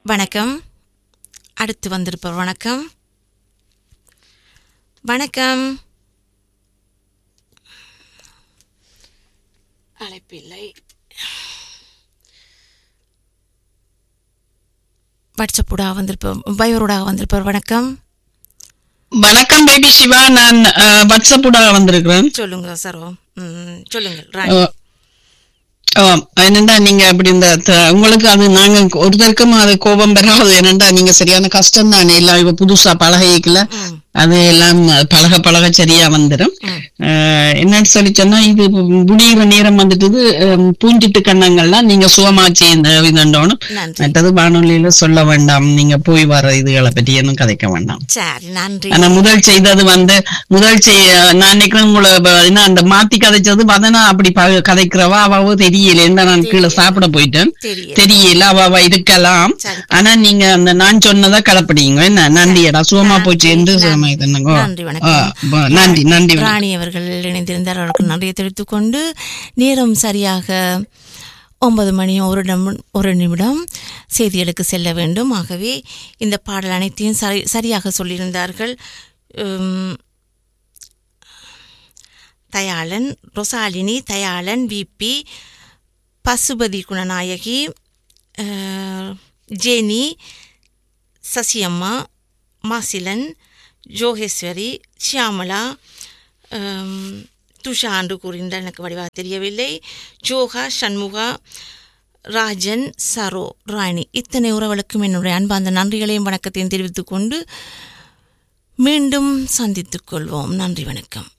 வணக்கம் அடுத்து வந்திருப்பவர் வணக்கம் வணக்கம் அழைப்பில்லை வாட்ஸ்அப்பூடாக வந்திருப்பவர் பைவரோடாக வந்திருப்பவர் வணக்கம் வணக்கம் பேபி சிவா நான் அஹ், வாட்ஸ்அப் ஊடாக வந்திருக்கிறேன் சொல்லுங்க சரோ ம், சொல்லுங்கள் ராணி அஹ், ஆம், என்னண்டா நீங்க அப்படி இந்த த- உங்களுக்கு அது நாங்க ஒருத்தருக்கும் அது கோபம் பெறாது என்னண்டா நீங்க சரியான கஷ்டம் தானே எல்லாம் இப்ப புதுசா பழகிக்கல ம், அது எல்லாம் பழக பழக சரியா வந்துடும் ம். அஹ், என்னன்னு சொல்லி சொன்னா இது முடிகிற நேரம் வந்துட்டு அஹ், பூஞ்சிட்டு கண்ணங்கள்லாம் நீங்க சுகமாச்சு இந்த இதுண்டோனும் நன்றி மற்றது வானொலியில சொல்ல வேண்டாம் நீங்க போய் வர இதுகளை பற்றி இன்னும் கதைக்க வேண்டாம் சரி நன்றி ஆனா முதல் செய்தது வந்து முதல் செய் நான் நினைக்கிறேன் உங்களை ப- என்ன அந்த மாத்தி கதைச்சது வதனா அப்படி ப- கதைக்கிறவா அவாவோ தெரியல என்ன நான் கீழே சாப்பிட போயிட்டேன் தெரியல தெரியல அவ இருக்கலாம் சரி ஆனா நீங்க அந்த நான் சொன்னதை கலப்படிங்க என்ன நன்றியடா சுகமா போச்சு என்று சுகமா இதுன்னுங்கோ. நன்றி, ஆ, வணக்கம். ப- நன்றி நன்றி வணக்கம். ராணி அவர்கள் இணைந்திருந்தார் அவருக்கு நன்றியை தெரிவித்துக் கொண்டு நேரம் சரியாக ஒன்பது மணி ஒரு நிமிடம் ஒரு நிமிடம் செய்திகளுக்கு செல்ல வேண்டும் ஆகவே இந்த பாடல் அனைத்தையும் சரி சரியாக சொல்லியிருந்தார்கள் உம், தயாளன் ரொசாலினி தயாளன் விபி பசுபதி குணநாயகி அஹ், ஜெனி சசியம்மா மாசிலன் ஜோகேஸ்வரி ஷியாமலா அம், துஷா என்று கூறியிருந்தார் எனக்கு வடிவாக தெரியவில்லை ஜோகா சண்முகா ராஜன் சரோ ராணி இத்தனை உறவுகளுக்கும் என்னுடைய அன்பார்ந்த நன்றிகளையும் வணக்கத்தையும் தெரிவித்துக் கொண்டு மீண்டும் சந்தித்துக் கொள்வோம் நன்றி வணக்கம்